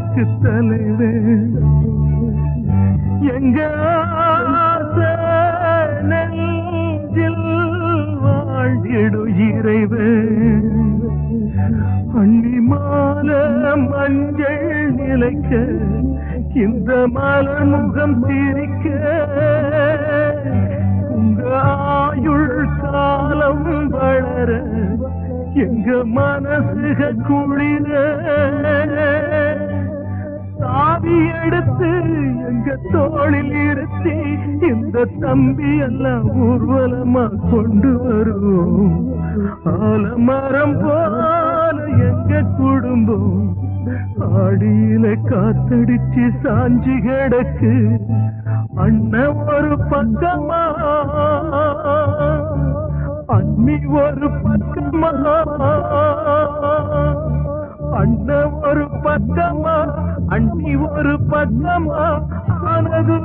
எனக்கு தலைவன் எங்க ஆசை நெஞ்சில் வாழ்ந்திடு இறைவன் அண்ணி மால மஞ்சள் நிலைக்க இந்த மலர் முகம் சிரிக்க உங்க ஆயுள் காலம் வளர எங்க மனசுக குளிர சாவி எடுத்து எங்க தோளில் இருத்தி இந்த தம்பி எல்லாம் ஊர்வலமா கொண்டு வருவோம் ஆலமரம் போல எங்க குடும்பம் ஆடியில காத்தடிச்சு சாஞ்சி கிடக்கு அண்ணன் ஒரு பக்கமா அண்ணி ஒரு பக்கமா அண்ணன் ஒரு பக்கமா அண்ணி ஒரு பக்கமா ஆனது